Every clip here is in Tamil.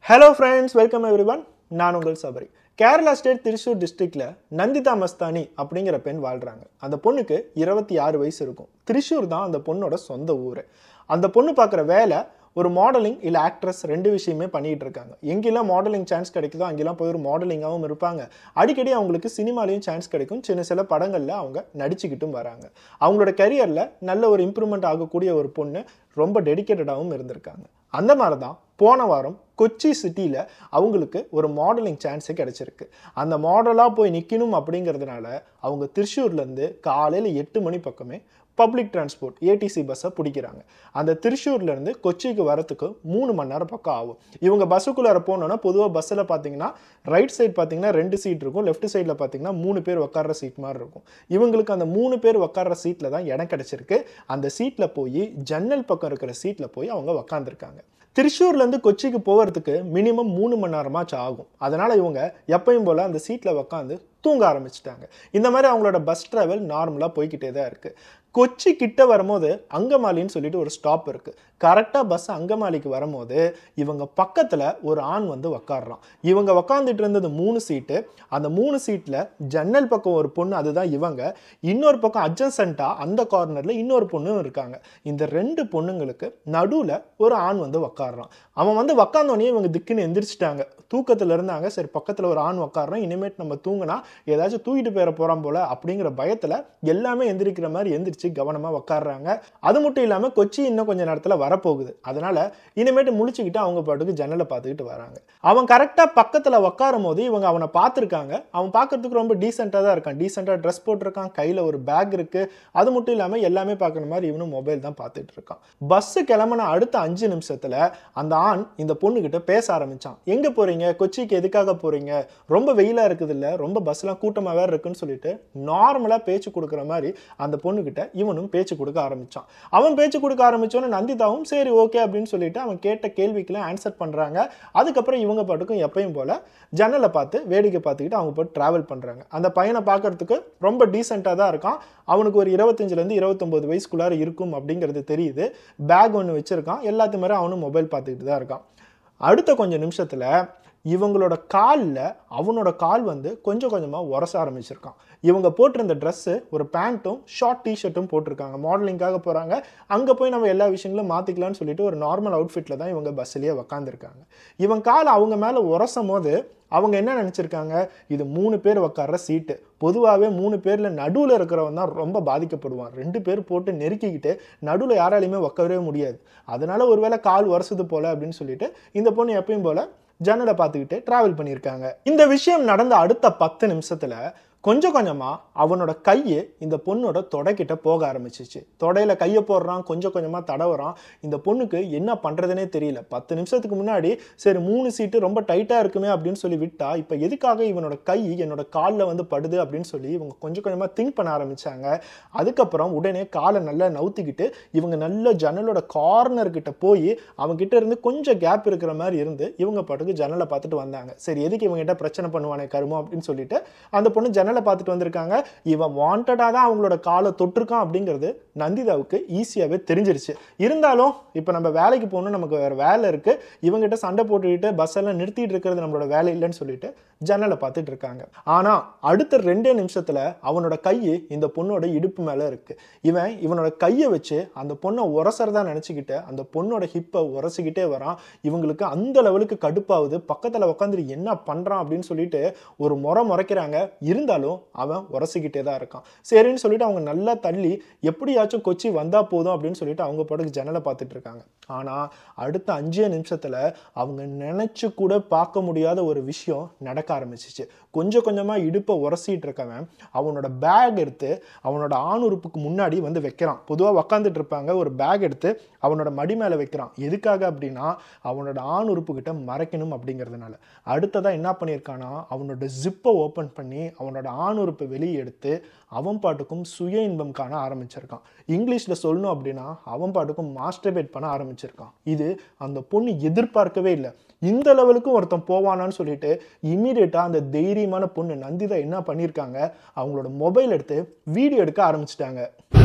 Hello friends welcome everyone நான் உங்கள் சபரி கேரளா ஸ்டேட் திருச்சூர் டிஸ்ட்ரிக்ட்ல நந்திதா மஸ்தானி அப்படிங்கிற பெண் வாழ்றாங்க அந்த பொண்ணுக்கு இருபத்தி ஆறு வயசு இருக்கும் திருச்சூர் தான் அந்த பொண்ணோட சொந்த ஊர் அந்த பொண்ணு பார்க்குற வேலை ஒரு மாடலிங் இல்லை ஆக்ட்ரஸ் ரெண்டு விஷயமே பண்ணிட்டு இருக்காங்க எங்கெல்லாம் மாடலிங் சான்ஸ் கிடைக்குதோ அங்கெல்லாம் போய் ஒரு மாடலிங்காகவும் இருப்பாங்க அடிக்கடி அவங்களுக்கு சினிமாலையும் சான்ஸ் கிடைக்கும் சின்ன சில படங்களில் அவங்க நடிச்சுக்கிட்டும் வராங்க அவங்களோட கரியரில் நல்ல ஒரு இம்ப்ரூவ்மெண்ட் ஆகக்கூடிய ஒரு பொண்ணு ரொம்ப டெடிக்கேட்டடாகவும் இருந்திருக்காங்க அந்த மாதிரி தான் போன வாரம் கொச்சி சிட்டியில் அவங்களுக்கு ஒரு மாடலிங் சான்ஸே கிடச்சிருக்கு அந்த மாடலாக போய் நிற்கணும் அப்படிங்கிறதுனால அவங்க திருச்சூர்லேருந்து காலையில் எட்டு மணி பக்கமே பப்ளிக் டிரான்ஸ்போர்ட் ஏடிசி பஸ்ஸை பிடிக்கிறாங்க அந்த திருச்சூர்லேருந்து கொச்சிக்கு வரத்துக்கு மூணு மணி நேரம் பக்கம் ஆகும் இவங்க பஸ்ஸுக்குள்ளார போனோன்னா பொதுவாக பஸ்ஸில் பார்த்தீங்கன்னா ரைட் சைடு பார்த்தீங்கன்னா ரெண்டு சீட் இருக்கும் லெஃப்ட் சைடில் பார்த்தீங்கன்னா மூணு பேர் உட்கார்ற சீட் மாதிரி இருக்கும் இவங்களுக்கு அந்த மூணு பேர் உட்கார்ற சீட்டில் தான் இடம் கிடச்சிருக்கு அந்த சீட்டில் போய் ஜன்னல் பக்கம் இருக்கிற சீட்டில் போய் அவங்க உக்காந்துருக்காங்க திருச்சூர்லேருந்து கொச்சிக்கு போகிறதுக்கு மினிமம் மூணு மணி நேரமாச்சும் ஆகும் அதனால் இவங்க எப்பயும் போல் அந்த சீட்டில் உக்காந்து தூங்க ஆரம்பிச்சிட்டாங்க இந்த மாதிரி அவங்களோட பஸ் ட்ராவல் நார்மலாக போய்கிட்டே தான் இருக்குது கொச்சி கிட்ட வரும்போது அங்கமாலின்னு சொல்லிட்டு ஒரு ஸ்டாப் இருக்குது கரெக்டாக பஸ் அங்கமாலிக்கு வரும்போது இவங்க பக்கத்தில் ஒரு ஆண் வந்து உக்காடுறான் இவங்க உக்காந்துட்டு இருந்தது மூணு சீட்டு அந்த மூணு சீட்டில் ஜன்னல் பக்கம் ஒரு பொண்ணு அதுதான் இவங்க இன்னொரு பக்கம் அட்ஜசண்ட்டாக அந்த கார்னரில் இன்னொரு பொண்ணும் இருக்காங்க இந்த ரெண்டு பொண்ணுங்களுக்கு நடுவில் ஒரு ஆண் வந்து உக்காடுறான் அவன் வந்து உக்காந்தோடனே இவங்க திக்குன்னு எந்திரிச்சிட்டாங்க தூக்கத்தில் இருந்தாங்க சரி பக்கத்தில் ஒரு ஆண் உக்காடுறான் இனிமேட் நம்ம தூங்கினா ஏதாச்சும் தூக்கிட்டு போயிட போகிறான் போல அப்படிங்கிற பயத்தில் எல்லாமே எந்திரிக்கிற மாதிரி எந்திரிச்சு கவனமாக உக்காடுறாங்க அது மட்டும் இல்லாமல் கொச்சி இன்னும் கொஞ்சம் நேரத்தில் வரப்போகுது அதனால இனிமேட்டு முழிச்சுக்கிட்டு அவங்க பாட்டுக்கு ஜன்னலை பார்த்துக்கிட்டு வராங்க அவன் கரெக்டாக பக்கத்தில் உட்காரும் போது இவங்க அவனை பார்த்துருக்காங்க அவன் பார்க்கறதுக்கு ரொம்ப டீசெண்டாக தான் இருக்கான் டீசெண்டாக ட்ரெஸ் போட்டிருக்கான் கையில் ஒரு பேக் இருக்குது அது மட்டும் இல்லாமல் எல்லாமே பார்க்குற மாதிரி இவனும் மொபைல் தான் பார்த்துட்டு இருக்கான் பஸ்ஸு கிளம்புன அடுத்த அஞ்சு நிமிஷத்தில் அந்த ஆண் இந்த பொண்ணுக்கிட்ட பேச ஆரம்பிச்சான் எங்கே போகிறீங்க கொச்சிக்கு எதுக்காக போகிறீங்க ரொம்ப வெயிலாக இருக்குது இல்லை ரொம்ப பஸ்லாம் கூட்டமாக வேறு இருக்குன்னு சொல்லிட்டு நார்மலாக பேச்சு கொடுக்குற மாதிரி அந்த பொண்ணுக்கிட்ட இவனும் பேச்சு கொடுக்க ஆரம்பிச்சான் அவன் பேச்சு கொடுக்க ஆரம்பிச்சோன்னு நந்திதாவும் சரி ஓகே அப்படின்னு சொல்லிட்டு அவன் கேட்ட கேள்விக்கெல்லாம் ஆன்சர் பண்ணுறாங்க அதுக்கப்புறம் இவங்க பாட்டுக்கும் எப்பயும் போல் ஜன்னலை பார்த்து வேடிக்கை பார்த்துக்கிட்டு அவங்க போட்டு ட்ராவல் பண்ணுறாங்க அந்த பையனை பார்க்கறதுக்கு ரொம்ப டீசெண்டாக தான் இருக்கான் அவனுக்கு ஒரு இருபத்தஞ்சிலேருந்து இருபத்தொம்போது வயசுக்குள்ளார இருக்கும் அப்படிங்கிறது தெரியுது பேக் ஒன்று வச்சுருக்கான் எல்லாத்து மாதிரி அவனும் மொபைல் பார்த்துக்கிட்டு தான் இருக்கான் அடுத்த கொஞ்சம் நிமிஷத்தில் இவங்களோட காலில் அவனோட கால் வந்து கொஞ்சம் கொஞ்சமாக உரச ஆரம்பிச்சிருக்கான் இவங்க போட்டிருந்த ட்ரெஸ்ஸு ஒரு பேண்ட்டும் ஷார்ட் டிஷர்ட்டும் போட்டிருக்காங்க மாடலிங்காக போகிறாங்க அங்கே போய் நம்ம எல்லா விஷயங்களும் மாற்றிக்கலாம்னு சொல்லிட்டு ஒரு நார்மல் அவுட்ஃபிட்டில் தான் இவங்க பஸ்ஸிலேயே உக்காந்துருக்காங்க இவன் கால் அவங்க மேலே உரசும் போது அவங்க என்ன நினச்சிருக்காங்க இது மூணு பேர் உட்கார்ற சீட்டு பொதுவாகவே மூணு பேரில் நடுவில் இருக்கிறவன் தான் ரொம்ப பாதிக்கப்படுவான் ரெண்டு பேர் போட்டு நெருக்கிக்கிட்டு நடுவில் யாராலையுமே உட்காரவே முடியாது அதனால ஒருவேளை கால் உரசுது போல அப்படின்னு சொல்லிட்டு இந்த பொண்ணு எப்பயும் போல ஜன்னலை பார்த்துக்கிட்டு ட்ராவல் பண்ணியிருக்காங்க இந்த விஷயம் நடந்த அடுத்த பத்து நிமிஷத்தில் கொஞ்சம் கொஞ்சமாக அவனோட கையை இந்த பொண்ணோட தொடைக்கிட்ட போக ஆரம்பிச்சிச்சு தொடையில் கையை போடுறான் கொஞ்சம் கொஞ்சமாக தடவுறான் இந்த பொண்ணுக்கு என்ன பண்ணுறதுனே தெரியல பத்து நிமிஷத்துக்கு முன்னாடி சரி மூணு சீட்டு ரொம்ப டைட்டாக இருக்குமே அப்படின்னு சொல்லி விட்டா இப்போ எதுக்காக இவனோட கை என்னோட காலில் வந்து படுது அப்படின்னு சொல்லி இவங்க கொஞ்சம் கொஞ்சமாக திங்க் பண்ண ஆரம்பித்தாங்க அதுக்கப்புறம் உடனே காலை நல்லா நவுத்திக்கிட்டு இவங்க நல்ல ஜன்னலோட கார்னர் கிட்ட போய் அவங்ககிட்ட இருந்து கொஞ்சம் கேப் இருக்கிற மாதிரி இருந்து இவங்க பாட்டுக்கு ஜன்னலை பார்த்துட்டு வந்தாங்க சரி எதுக்கு இவங்ககிட்ட பிரச்சனை பண்ணுவானே கருமம் அப்படின்னு சொல்லிட்டு அந்த பொண்ணு ஜன்னலை பார்த்துட்டு வந்திருக்காங்க இவன் வாண்டடாக தான் அவங்களோட காலை தொட்டிருக்கான் அப்படிங்கிறது நந்திதாவுக்கு ஈஸியாகவே தெரிஞ்சிருச்சு இருந்தாலும் இப்போ நம்ம வேலைக்கு போகணும் நமக்கு வேறு வேலை இருக்குது இவங்ககிட்ட சண்டை போட்டுக்கிட்டு பஸ் எல்லாம் நிறுத்திட்டு இருக்கிறது நம்மளோட வேலை இல்லைன்னு சொல்லிட்டு ஜன்னலை பார்த்துட்டு இருக்காங்க ஆனால் அடுத்த ரெண்டே நிமிஷத்தில் அவனோட கை இந்த பொண்ணோட இடுப்பு மேலே இருக்குது இவன் இவனோட கையை வச்சு அந்த பொண்ணை உரசறதா நினச்சிக்கிட்டு அந்த பொண்ணோட ஹிப்பை உரசிக்கிட்டே வரான் இவங்களுக்கு அந்த லெவலுக்கு கடுப்பாகுது பக்கத்தில் உட்காந்துட்டு என்ன பண்ணுறான் அப்படின்னு சொல்லிட்டு ஒரு முறை முறைக்கிறாங்க இருந்தாலும் அவன் உரசிக்கிட்டே தான் இருக்கான் சரின்னு சொல்லிட்டு அவங்க நல்லா தள்ளி எப்படியாச்சும் கொச்சி வந்தா போதும் அப்படின்னு சொல்லிட்டு அவங்க பாட்டுக்கு ஜன்னலை பார்த்துட்டு இருக்காங்க ஆனால் அடுத்த அஞ்சே நிமிஷத்தில் அவங்க நினச்சி கூட பார்க்க முடியாத ஒரு விஷயம் நடக்க ஆரம்பிச்சிச்சு கொஞ்சம் கொஞ்சமாக இடுப்பை உரசிட்டு இருக்கவன் அவனோட பேக் எடுத்து அவனோட ஆண் உறுப்புக்கு முன்னாடி வந்து வைக்கிறான் பொதுவாக உக்காந்துட்டு இருப்பாங்க ஒரு பேக் எடுத்து அவனோட மடி மேலே வைக்கிறான் எதுக்காக அப்படின்னா அவனோட ஆண் உறுப்பு கிட்ட மறைக்கணும் அப்படிங்கிறதுனால அடுத்ததாக என்ன பண்ணியிருக்கானா அவனோட ஜிப்பை ஓப்பன் பண்ணி அவனோட ஆண் உறுப்பை வெளியே எடுத்து அவன் பாட்டுக்கும் சுய இன்பம் காண ஆரம்பிச்சிருக்கான் இங்கிலீஷில் சொல்லணும் அப்படின்னா அவன் பாட்டுக்கும் மாஸ்டர்பேட் பண்ண ஆரம்பிச்சிருக்கான் இது அந்த பொண்ணு எதிர்பார்க்கவே இல்லை இந்த லெவலுக்கும் ஒருத்தன் போவானான்னு சொல்லிட்டு இம்மீடியட்டாக அந்த தைரியமான பொண்ணு நந்திதா என்ன பண்ணியிருக்காங்க அவங்களோட மொபைல் எடுத்து வீடியோ எடுக்க ஆரம்பிச்சிட்டாங்க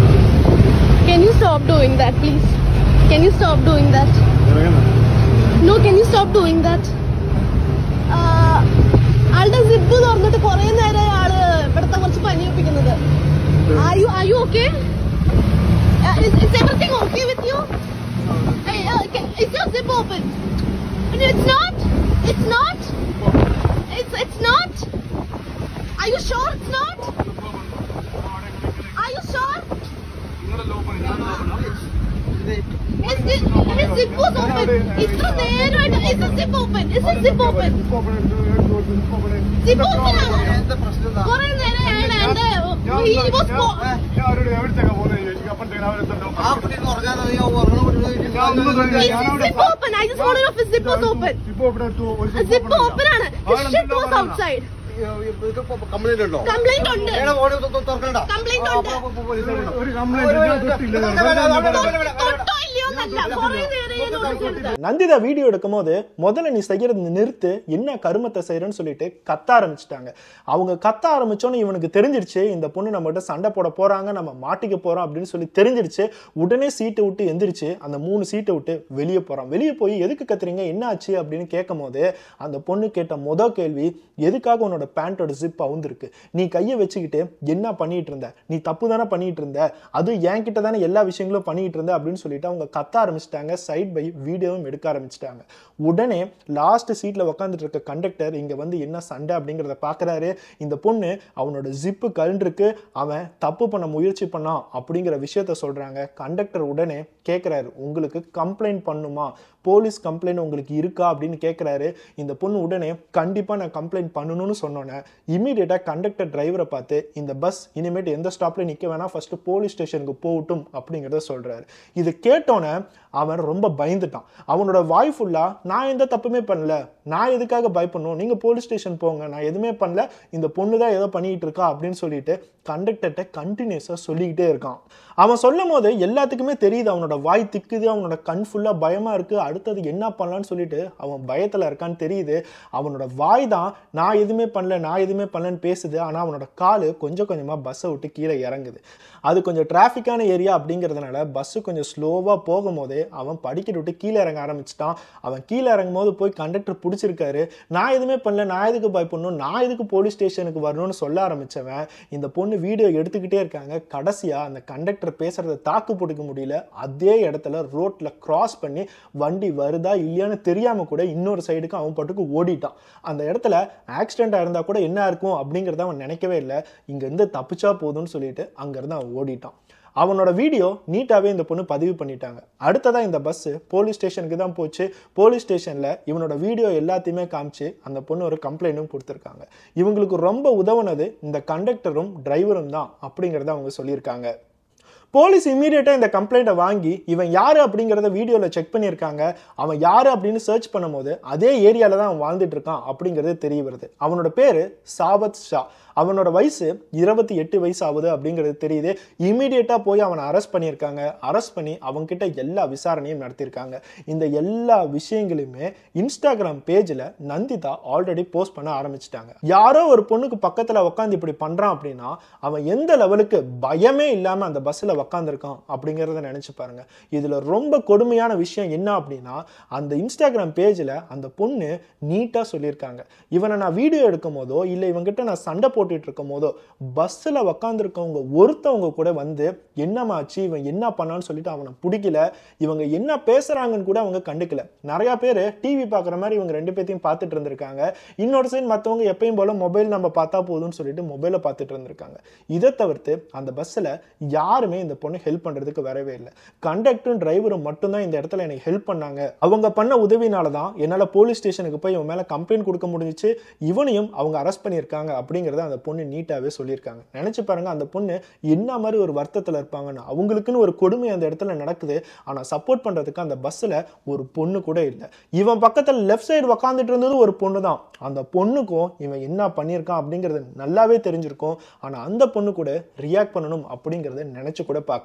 Can you stop doing that, please? Can you stop doing that? No, can you stop doing that? ആഹ്, ആളുടെ സിബ് തുറന്നിട്ട് കുറെ നേരം ആള് ഇവിടുത്തെ കുറച്ച് പനി ഒപ്പിക്കുന്നത് Are you are you okay? Uh, is, is everything okay with you? Hey, uh, okay, is your zip open? It's not. It's not. It's it's not. Are you sure it's not? Are you sure? His, zip- his zip was open. ഇത്ര നേരമായിട്ട് is the zip open? Is the zip open? Zip open ആണ്. കുറെ നേരം അയാൾ എന്റെ he was po- Is his zip open? I just want to know if his zip was open. Zip open ആണ്. His shit was outside. Complaint ഉണ്ടോ Complaint ഉണ്ട്. മേഡം ഓടി തുറക്കണ്ട Complaint ഉണ്ട്. ഒരു തൊട്ടോ ഇല്ലയോ എന്നല്ല. കുറെ നേരം ഞാൻ നോക്കിയെടുത്തത്. நந்திதா வீடியோ எடுக்கும்போது முதல்ல நீ செய்யறது நிறுத்து என்ன கருமத்தை செய்யறன்னு சொல்லிட்டு கத்த ஆரம்பிச்சிட்டாங்க அவங்க கத்த ஆரம்பிச்சோன்னு இவனுக்கு தெரிஞ்சிருச்சு இந்த பொண்ணு நம்மகிட்ட சண்டை போட போறாங்க நம்ம மாட்டிக்க போறோம் அப்படின்னு சொல்லி தெரிஞ்சிருச்சு உடனே சீட்டை விட்டு எந்திரிச்சு அந்த மூணு சீட்டை விட்டு வெளியே போறான் வெளியே போய் எதுக்கு கத்துறீங்க என்ன ஆச்சு அப்படின்னு கேட்கும் போது அந்த பொண்ணு கேட்ட முத கேள்வி எதுக்காக உன்னோட பேண்டோட ஜிப் அவுந்திருக்கு நீ கையை வச்சுக்கிட்டு என்ன பண்ணிட்டு இருந்த நீ தப்பு தானே பண்ணிட்டு இருந்த அது என்கிட்ட தானே எல்லா விஷயங்களும் பண்ணிட்டு இருந்த அப்படின்னு சொல்லிட்டு அவங்க கத்த ஆரம்பிச்சிட்டாங்க சைட் பை வீடியோவும் எடுக்க ஆரம்பிச்சிட்டாங்க உடனே லாஸ்ட் சீட்ல உட்காந்துட்டு இருக்க கண்டக்டர் இங்க வந்து என்ன சண்டை அப்படிங்கிறத பாக்குறாரு இந்த பொண்ணு அவனோட ஜிப்பு கழண்டிருக்கு அவன் தப்பு பண்ண முயற்சி பண்ணான் அப்படிங்கிற விஷயத்த சொல்றாங்க கண்டக்டர் உடனே கேட்குறாரு உங்களுக்கு கம்ப்ளைண்ட் பண்ணுமா போலீஸ் கம்ப்ளைண்ட் உங்களுக்கு இருக்கா அப்படின்னு கேட்குறாரு இந்த பொண்ணு உடனே கண்டிப்பாக நான் கம்ப்ளைண்ட் பண்ணணும்னு சொன்னோன்னே இமீடியட்டாக கண்டக்டர் டிரைவரை பார்த்து இந்த பஸ் இனிமேட்டு எந்த ஸ்டாப்ல நிற்க வேணாம் ஃபர்ஸ்ட் போலீஸ் ஸ்டேஷனுக்கு போகட்டும் அப்படிங்கிறத சொல்றாரு இது கேட்டோன்னே அவன் ரொம்ப பயந்துட்டான் அவனோட வாய் ஃபுல்லா நான் எந்த தப்புமே பண்ணல நான் எதுக்காக பயப்படணும் நீங்க போலீஸ் ஸ்டேஷன் போங்க நான் எதுவுமே பண்ணல இந்த பொண்ணு தான் ஏதோ பண்ணிட்டு இருக்கா அப்படின்னு சொல்லிட்டு கண்டக்டர்கிட்ட கண்டினியூஸாக சொல்லிக்கிட்டே இருக்கான் அவன் சொல்லும் போது எல்லாத்துக்குமே தெரியுது அவனோட வாய் திக்குது அவனோட கண் ஃபுல்லாக பயமாக இருக்குது அடுத்தது என்ன பண்ணலான்னு சொல்லிட்டு அவன் பயத்தில் இருக்கான்னு தெரியுது அவனோட வாய் தான் நான் எதுவுமே பண்ணல நான் எதுவுமே பண்ணலன்னு பேசுது ஆனால் அவனோட காலு கொஞ்சம் கொஞ்சமாக பஸ்ஸை விட்டு கீழே இறங்குது அது கொஞ்சம் டிராஃபிக்கான ஏரியா அப்படிங்கிறதுனால பஸ்ஸு கொஞ்சம் ஸ்லோவாக போகும்போதே அவன் படிக்கட்டு விட்டு கீழே இறங்க ஆரம்பிச்சிட்டான் அவன் கீழே இறங்கும் போது போய் கண்டக்டர் பிடிச்சிருக்காரு நான் எதுவுமே பண்ணல நான் எதுக்கு பயப்படணும் நான் எதுக்கு போலீஸ் ஸ்டேஷனுக்கு வரணும்னு சொல்ல ஆரம்பிச்சவன் இந்த பொண்ணு வீடியோ எடுத்துக்கிட்டே இருக்காங்க கடைசியாக அந்த கண்டக்டர் பேசுறத தாக்கு பிடிக்க முடியல அதே இடத்துல ரோட்ல கிராஸ் பண்ணி வண்டி வருதா இல்லையான்னு தெரியாம கூட இன்னொரு சைடுக்கு அவன் பாட்டுக்கு ஓடிட்டான் அந்த இடத்துல ஆக்சிடென்ட் இருந்தா கூட என்ன இருக்கும் அப்படிங்கிறத அவன் நினைக்கவே இல்லை இங்க இருந்து தப்பிச்சா போதும்னு சொல்லிட்டு அங்கிருந்து அவன் ஓடிட்டான் அவனோட வீடியோ நீட்டாகவே இந்த பொண்ணு பதிவு பண்ணிட்டாங்க அடுத்ததாக இந்த பஸ்ஸு போலீஸ் ஸ்டேஷனுக்கு தான் போச்சு போலீஸ் ஸ்டேஷனில் இவனோட வீடியோ எல்லாத்தையுமே காமிச்சு அந்த பொண்ணு ஒரு கம்ப்ளைண்ட்டும் கொடுத்துருக்காங்க இவங்களுக்கு ரொம்ப உதவுனது இந்த கண்டக்டரும் டிரைவரும் தான் அப்படிங்கிறத அவங்க சொல்லியிருக்காங்க போலீஸ் இம்மீடியட்டாக இந்த கம்ப்ளைண்ட்டை வாங்கி இவன் யார் அப்படிங்கிறத வீடியோவில் செக் பண்ணியிருக்காங்க அவன் யார் அப்படின்னு சர்ச் பண்ணும்போது அதே ஏரியாவில் தான் அவன் வாழ்ந்துட்டு இருக்கான் அப்படிங்கிறது தெரிய வருது அவனோட பேர் சாவத் ஷா அவனோட வயசு இருபத்தி எட்டு வயசு ஆகுது அப்படிங்கிறது தெரியுது இம்மீடியட்டாக போய் அவனை அரெஸ்ட் பண்ணியிருக்காங்க அரெஸ்ட் பண்ணி அவன்கிட்ட எல்லா விசாரணையும் நடத்தியிருக்காங்க இந்த எல்லா விஷயங்களுமே இன்ஸ்டாகிராம் பேஜில் நந்திதா ஆல்ரெடி போஸ்ட் பண்ண ஆரம்பிச்சிட்டாங்க யாரோ ஒரு பொண்ணுக்கு பக்கத்தில் உட்காந்து இப்படி பண்ணுறான் அப்படின்னா அவன் எந்த லெவலுக்கு பயமே இல்லாமல் அந்த பஸ்ஸில் உக்காந்துருக்கான் அப்படிங்கிறத நினச்சி பாருங்க இதில் ரொம்ப கொடுமையான விஷயம் என்ன அப்படின்னா அந்த இன்ஸ்டாகிராம் பேஜில் அந்த பொண்ணு நீட்டாக சொல்லியிருக்காங்க இவனை நான் வீடியோ எடுக்கும் போதோ இல்லை இவங்கிட்ட நான் சண்டை போட்டுட்டு இருக்கும் போதோ பஸ்ஸில் உக்காந்துருக்கவங்க ஒருத்தவங்க கூட வந்து என்னமாச்சு இவன் என்ன பண்ணான்னு சொல்லிட்டு அவனை பிடிக்கல இவங்க என்ன பேசுறாங்கன்னு கூட அவங்க கண்டுக்கல நிறைய பேர் டிவி பார்க்குற மாதிரி இவங்க ரெண்டு பேர்த்தையும் பார்த்துட்டு இருந்திருக்காங்க இன்னொரு சைடு மற்றவங்க எப்பயும் போல மொபைல் நம்ம பார்த்தா போதும்னு சொல்லிட்டு மொபைலை பார்த்துட்டு இருந்திருக்காங்க இதை தவிர்த்து அந்த பஸ்ஸில் யாருமே இந்த பொண்ணு ஹெல்ப் பண்ணுறதுக்கு வரவே இல்லை கண்டக்டரும் டிரைவரும் மட்டும்தான் இந்த இடத்துல எனக்கு ஹெல்ப் பண்ணாங்க அவங்க பண்ண உதவினால தான் என்னால் போலீஸ் ஸ்டேஷனுக்கு போய் இவன் மேலே கம்ப்ளைண்ட் கொடுக்க முடிஞ்சிச்சு இவனையும் அவங்க அரெஸ்ட் பண்ணியிருக்காங்க அப்படிங்கிறத அந்த பொண்ணு நீட்டாகவே சொல்லியிருக்காங்க நினச்சி பாருங்க அந்த பொண்ணு என்ன மாதிரி ஒரு வருத்தத்தில் இருப்பாங்கன்னு அவங்களுக்குன்னு ஒரு கொடுமை அந்த இடத்துல நடக்குது ஆனால் சப்போர்ட் பண்ணுறதுக்கு அந்த பஸ்ஸில் ஒரு பொண்ணு கூட இல்லை இவன் பக்கத்தில் லெஃப்ட் சைடு உக்காந்துட்டு இருந்தது ஒரு பொண்ணு தான் அந்த பொண்ணுக்கும் இவன் என்ன பண்ணியிருக்கான் அப்படிங்கிறது நல்லாவே தெரிஞ்சிருக்கும் ஆனால் அந்த பொண்ணு கூட ரியாக்ட் பண்ணணும் அப்படிங்கிறத நினச்சி கூட பார்க்கல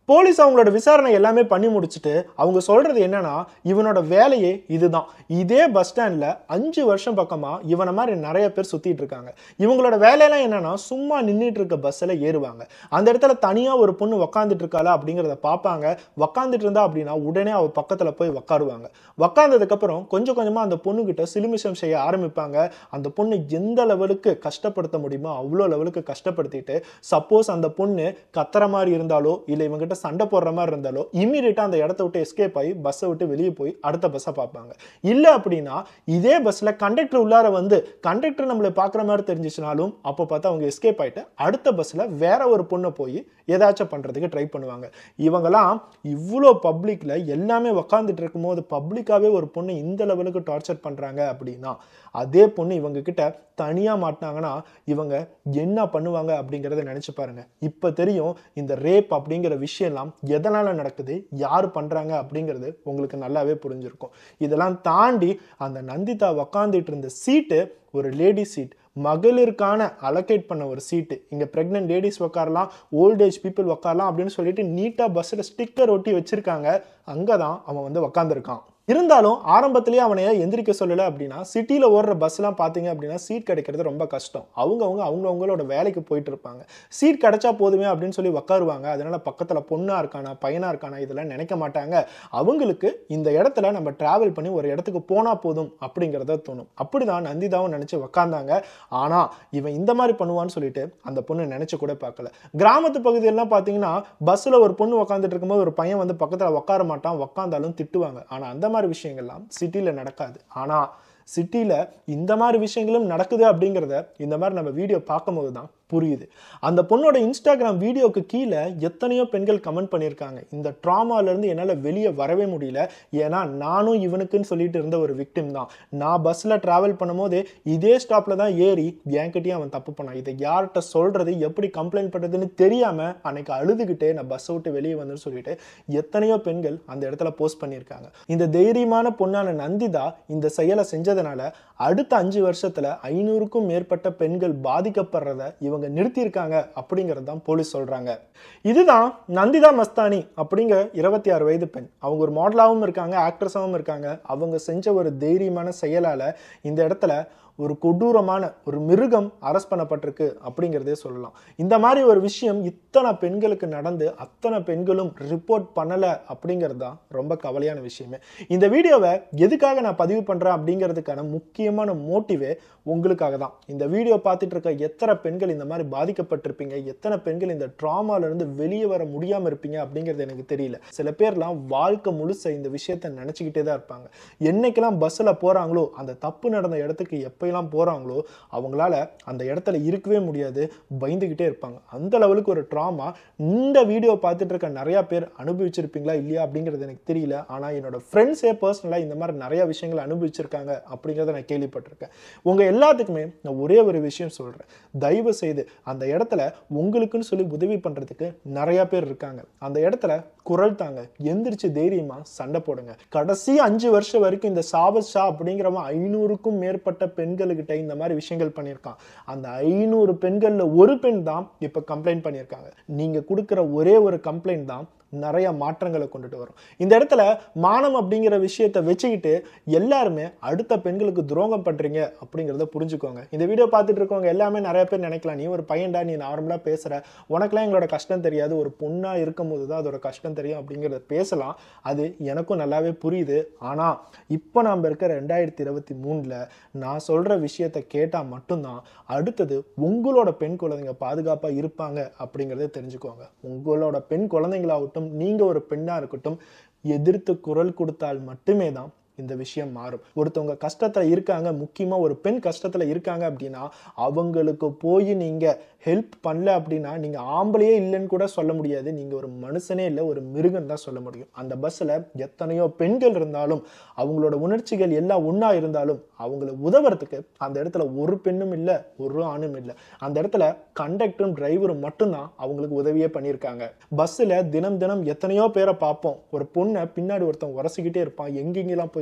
போலீஸ் அவங்களோட விசாரணை எல்லாமே பண்ணி முடிச்சுட்டு அவங்க சொல்றது என்னன்னா இவனோட வேலையே இதுதான் இதே பஸ் ஸ்டாண்ட்ல அஞ்சு வருஷம் பக்கமா இவனை மாதிரி நிறைய பேர் சுத்திட்டு இருக்காங்க இவங்களோட வேலையெல்லாம் என்னன்னா சும்மா நின்றுட்டு இருக்க பஸ்ஸில் ஏறுவாங்க அந்த இடத்துல தனியா ஒரு பொண்ணு உக்காந்துட்டு இருக்காளா அப்படிங்கிறத பார்ப்பாங்க உக்காந்துட்டு இருந்தா அப்படின்னா உடனே அவ பக்கத்துல போய் உக்காருவாங்க உக்காந்ததுக்கு அப்புறம் கொஞ்சம் கொஞ்சமா அந்த பொண்ணுகிட்ட சிலுமிஷம் செய்ய ஆரம்பிப்பாங்க அந்த பொண்ணு எந்த லெவலுக்கு கஷ்டப்படுத்த முடியுமோ அவ்வளோ லெவலுக்கு கஷ்டப்படுத்திட்டு சப்போஸ் அந்த பொண்ணு கத்துற மாதிரி இருந்தாலோ இல்லை இவங்ககிட்ட சண்டை போடுற மாதிரி இருந்தாலோ இமீடியட்டா அந்த இடத்த விட்டு எஸ்கேப் ஆகி பஸ்ஸை விட்டு வெளியே போய் அடுத்த பஸ்ஸை பார்ப்பாங்க இல்லை அப்படின்னா இதே பஸ்ஸில் கண்டக்டர் உள்ளார வந்து கண்டக்டர் நம்மளை பார்க்குற மாதிரி தெரிஞ்சிச்சுனாலும் அப்போ பார்த்தா அவங்க எஸ்கேப் ஆயிட்டு அடுத்த பஸ்ஸில் வேற ஒரு பொண்ணை போய் ஏதாச்சும் பண்ணுறதுக்கு ட்ரை பண்ணுவாங்க இவங்கெல்லாம் இவ்வளோ பப்ளிக்கில் எல்லாமே உக்காந்துட்டு இருக்கும்போது பப்ளிக்காகவே ஒரு பொண்ணை இந்த லெவலுக்கு டார்ச்சர் பண்ணுறாங்க அப்படின்னா அதே பொண்ணு இவங்க கிட்ட தனியாக மாட்டினாங்கன்னா இவங்க என்ன பண்ணுவாங்க அப்படிங்கிறத நினச்சி பாருங்க இப்போ தெரியும் இந்த ரேப் அப்படிங்கிற விஷயம்லாம் எதனால் நடக்குது யார் பண்ணுறாங்க அப்படிங்கிறது உங்களுக்கு நல்லாவே புரிஞ்சிருக்கும் இதெல்லாம் தாண்டி அந்த நந்திதா உக்காந்துட்டு இருந்த சீட்டு ஒரு லேடி சீட் மகளிருக்கான அலோகேட் பண்ண ஒரு சீட்டு இங்கே ப்ரெக்னென்ட் லேடிஸ் உட்காரலாம் ஓல்ட் ஏஜ் பீப்புள் உட்காரலாம் அப்படின்னு சொல்லிட்டு நீட்டாக பஸ்ஸில் ஸ்டிக்கர் ஒட்டி வச்சிருக்காங்க அங்கே தான் அவன் வந்து உக்காந்துருக்கான் இருந்தாலும் ஆரம்பத்திலேயே அவனை எந்திரிக்க சொல்லலை அப்படின்னா சிட்டியில் ஓடுற பஸ்லாம் பார்த்தீங்க அப்படின்னா சீட் கிடைக்கிறது ரொம்ப கஷ்டம் அவங்கவுங்க அவங்கவுங்களோட வேலைக்கு போயிட்டு இருப்பாங்க சீட் கிடைச்சா போதுமே அப்படின்னு சொல்லி உக்காருவாங்க அதனால பக்கத்தில் பொண்ணாக இருக்கானா பையனாக இருக்கானா இதெல்லாம் நினைக்க மாட்டாங்க அவங்களுக்கு இந்த இடத்துல நம்ம டிராவல் பண்ணி ஒரு இடத்துக்கு போனால் போதும் அப்படிங்கிறத தோணும் அப்படிதான் நந்திதாவும் நினச்சி உக்காந்தாங்க ஆனால் இவன் இந்த மாதிரி பண்ணுவான்னு சொல்லிட்டு அந்த பொண்ணு நினச்சி கூட பார்க்கல கிராமத்து பகுதியெல்லாம் பார்த்தீங்கன்னா பஸ்ஸில் ஒரு பொண்ணு உட்காந்துட்டு இருக்கும்போது ஒரு பையன் வந்து பக்கத்தில் உட்கார மாட்டான் உட்காந்தாலும் திட்டுவாங்க ஆனால் அந்த மாதிரி விஷயங்கள்லாம் சிட்டியில் நடக்காது ஆனால் சிட்டியில் இந்த மாதிரி விஷயங்களும் நடக்குது அப்படிங்கிறத இந்த மாதிரி நம்ம வீடியோ பார்க்கும்போது தான் புரியுது அந்த பொண்ணோட இன்ஸ்டாகிராம் வீடியோக்கு கீழே எத்தனையோ பெண்கள் கமெண்ட் பண்ணியிருக்காங்க இந்த ட்ராமாலேருந்து என்னால் வெளியே வரவே முடியல ஏன்னா நானும் இவனுக்குன்னு சொல்லிட்டு இருந்த ஒரு விக்டிம் தான் நான் பஸ்ஸில் ட்ராவல் பண்ணும்போது இதே ஸ்டாப்பில் தான் ஏறி என்கிட்டயும் அவன் தப்பு பண்ணான் இதை யார்கிட்ட சொல்கிறது எப்படி கம்ப்ளைண்ட் பண்ணுறதுன்னு தெரியாமல் அன்னைக்கு அழுதுகிட்டே நான் பஸ்ஸை விட்டு வெளியே வந்தேன்னு சொல்லிட்டு எத்தனையோ பெண்கள் அந்த இடத்துல போஸ்ட் பண்ணியிருக்காங்க இந்த தைரியமான பொண்ணான நந்திதா இந்த செயலை செஞ்சதுனால அடுத்த அஞ்சு வருஷத்துல ஐநூறுக்கும் மேற்பட்ட பெண்கள் பாதிக்கப்படுறத இவங்க நிறுத்தியிருக்காங்க அப்படிங்கிறது தான் போலீஸ் சொல்றாங்க இதுதான் நந்திதா மஸ்தானி அப்படிங்கிற இருபத்தி ஆறு வயது பெண் அவங்க ஒரு மாடலாகவும் இருக்காங்க ஆக்ட்ரஸாகவும் இருக்காங்க அவங்க செஞ்ச ஒரு தைரியமான செயலால இந்த இடத்துல ஒரு கொடூரமான ஒரு மிருகம் அரெஸ்ட் பண்ணப்பட்டிருக்கு அப்படிங்கிறதே சொல்லலாம் இந்த மாதிரி ஒரு விஷயம் இத்தனை பெண்களுக்கு நடந்து அத்தனை பெண்களும் ரிப்போர்ட் பண்ணலை அப்படிங்கிறது தான் ரொம்ப கவலையான விஷயமே இந்த வீடியோவை எதுக்காக நான் பதிவு பண்ணுறேன் அப்படிங்கிறதுக்கான முக்கியமான மோட்டிவே உங்களுக்காக தான் இந்த வீடியோ பார்த்துட்டு இருக்க எத்தனை பெண்கள் இந்த மாதிரி பாதிக்கப்பட்டிருப்பீங்க எத்தனை பெண்கள் இந்த trauma ல இருந்து வெளியே வர முடியாமல் இருப்பீங்க அப்படிங்கிறது எனக்கு தெரியல சில பேர்லாம் வாழ்க்கை முழுச இந்த விஷயத்த நினச்சிக்கிட்டே தான் இருப்பாங்க என்னைக்கெல்லாம் பஸ்ஸில் போகிறாங்களோ அந்த தப்பு நடந்த இடத்துக்கு எப்போயெல்லாம் போகிறாங்களோ அவங்களால அந்த இடத்துல இருக்கவே முடியாது பயந்துக்கிட்டே இருப்பாங்க அந்த லெவலுக்கு ஒரு ட்ராமா இந்த வீடியோ பார்த்துட்டு இருக்க நிறையா பேர் அனுபவிச்சிருப்பீங்களா இல்லையா அப்படிங்கிறது எனக்கு தெரியல ஆனால் என்னோட ஃப்ரெண்ட்ஸே பர்சனலாக இந்த மாதிரி நிறைய விஷயங்களை அனுபவிச்சிருக்காங்க அப்படிங்கிறத நான் கேள்விப்பட்டிருக்கேன் உங்கள் எல்லாத்துக்குமே நான் ஒரே ஒரு விஷயம் சொல்கிறேன் தயவு செய்து அந்த இடத்துல உங்களுக்குன்னு சொல்லி உதவி பண்ணுறதுக்கு நிறையா பேர் இருக்காங்க அந்த இடத்துல குரல் தாங்க எந்திரிச்சு தைரியமா சண்டை போடுங்க கடைசி அஞ்சு வருஷம் வரைக்கும் இந்த சாபத் ஷா அப்படிங்கிறவன் ஐநூறுக்கும் மேற்பட்ட பெண்களுக்கிட்ட இந்த மாதிரி விஷயங்கள் பண்ணியிருக்கான் அந்த ஐநூறு பெண்கள்ல ஒரு பெண் தான் இப்ப கம்ப்ளைண்ட் பண்ணியிருக்காங்க நீங்க கொடுக்குற ஒரே ஒரு கம்ப்ளைண்ட் தான் நிறைய மாற்றங்களை கொண்டுட்டு வரும் இந்த இடத்துல மானம் அப்படிங்கிற விஷயத்தை வச்சுக்கிட்டு எல்லாருமே அடுத்த பெண்களுக்கு துரோகம் பண்றீங்க அப்படிங்கிறத புரிஞ்சுக்கோங்க இந்த வீடியோ பார்த்துட்டு இருக்கவங்க எல்லாமே நிறைய பேர் நினைக்கலாம் நீ ஒரு பையன்டா நீ நார்மலாக பேசுற உனக்கெல்லாம் எங்களோட கஷ்டம் தெரியாது ஒரு பொண்ணா இருக்கும்போது தான் அதோட கஷ்டம் தெரியும் அப்படிங்கிறத பேசலாம் அது எனக்கும் நல்லாவே புரியுது ஆனா இப்போ நாம் இருக்க ரெண்டாயிரத்தி இருபத்தி மூணுல நான் சொல்ற விஷயத்தை கேட்டா மட்டும்தான் அடுத்தது உங்களோட பெண் குழந்தைங்க பாதுகாப்பா இருப்பாங்க அப்படிங்கிறத தெரிஞ்சுக்கோங்க உங்களோட பெண் குழந்தைங்களாகட்டும் நீங்க ஒரு பெண்ணா இருக்கட்டும் எதிர்த்து குரல் கொடுத்தால் மட்டுமே தான் இந்த விஷயம் மாறும் ஒருத்தவங்க கஷ்டத்துல இருக்காங்க முக்கியமா ஒரு பெண் கஷ்டத்துல இருக்காங்க அப்படின்னா அவங்களுக்கு போய் நீங்க ஹெல்ப் பண்ணல அப்படின்னா நீங்க ஆம்பளையே இல்லைன்னு கூட சொல்ல முடியாது நீங்க ஒரு மனுஷனே இல்லை ஒரு மிருகம் தான் சொல்ல முடியும் அந்த பஸ்ல எத்தனையோ பெண்கள் இருந்தாலும் அவங்களோட உணர்ச்சிகள் எல்லாம் ஒண்ணா இருந்தாலும் அவங்கள உதவுறதுக்கு அந்த இடத்துல ஒரு பெண்ணும் இல்லை ஒரு ஆணும் இல்லை அந்த இடத்துல கண்டக்டரும் டிரைவரும் மட்டும்தான் அவங்களுக்கு உதவியே பண்ணியிருக்காங்க பஸ்ஸில் தினம் தினம் எத்தனையோ பேரை பார்ப்போம் ஒரு பொண்ணை பின்னாடி ஒருத்தன் உரசிக்கிட்டே இருப்பான் எங்கெங்கெல்லாம் போய்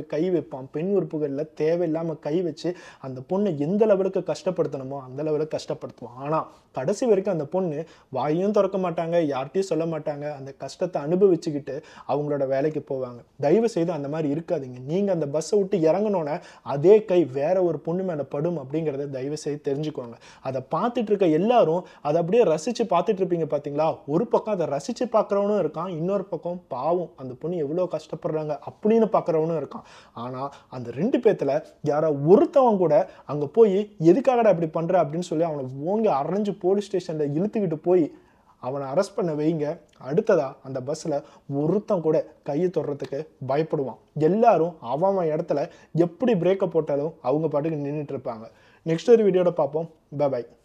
கை வைப்பான் பெண் உறுப்புகளில் தேவையில்லாமல் கை வச்சு அந்த பொண்ணை எந்த லெவலுக்கு கஷ்டப்படுத்தணுமோ அந்த லெவலுக்கு கஷ்டப்படுத்துவான் ஆனால் கடைசி வரைக்கும் அந்த பொண்ணு வாயும் திறக்க மாட்டாங்க யார்கிட்டயும் சொல்ல மாட்டாங்க அந்த கஷ்டத்தை அனுபவிச்சுக்கிட்டு அவங்களோட வேலைக்கு போவாங்க தயவு செய்து அந்த மாதிரி இருக்காதீங்க நீங்கள் அந்த பஸ்ஸை விட்டு இறங்கினோன்னே அதே கை வேற ஒரு பொண்ணு மேலே படும் அப்படிங்கிறத தயவு செய்து தெரிஞ்சுக்கோங்க அதை பார்த்துட்டு இருக்க எல்லாரும் அதை அப்படியே ரசித்து பார்த்துட்டு இருப்பீங்க பார்த்தீங்களா ஒரு பக்கம் அதை ரசித்து பார்க்குறவனும் இருக்கான் இன்னொரு பக்கம் பாவம் அந்த பொண்ணு எவ்வளோ கஷ்டப்படுறாங்க அப்படின்னு பார்க்குறவனும் இருக்கான் ஆனால் அந்த ரெண்டு பேத்துல யாரோ ஒருத்தவன் கூட அங்கே போய் எதுக்காகடா இப்படி பண்ணுற அப்படின்னு சொல்லி அவனை ஓங்கி அரைஞ்சு போலீஸ் ஸ்டேஷனில் இழுத்துக்கிட்டு போய் அவனை அரெஸ்ட் பண்ண வைங்க அடுத்ததா அந்த பஸ்ஸில் ஒருத்தன் கூட கையை தொடுறதுக்கு பயப்படுவான் எல்லாரும் அவன் அவன் இடத்துல எப்படி பிரேக்கை போட்டாலும் அவங்க பாட்டுக்கு நின்றுட்டு இருப்பாங்க நெக்ஸ்ட் ஒரு வீடியோட பார்ப்போம் பை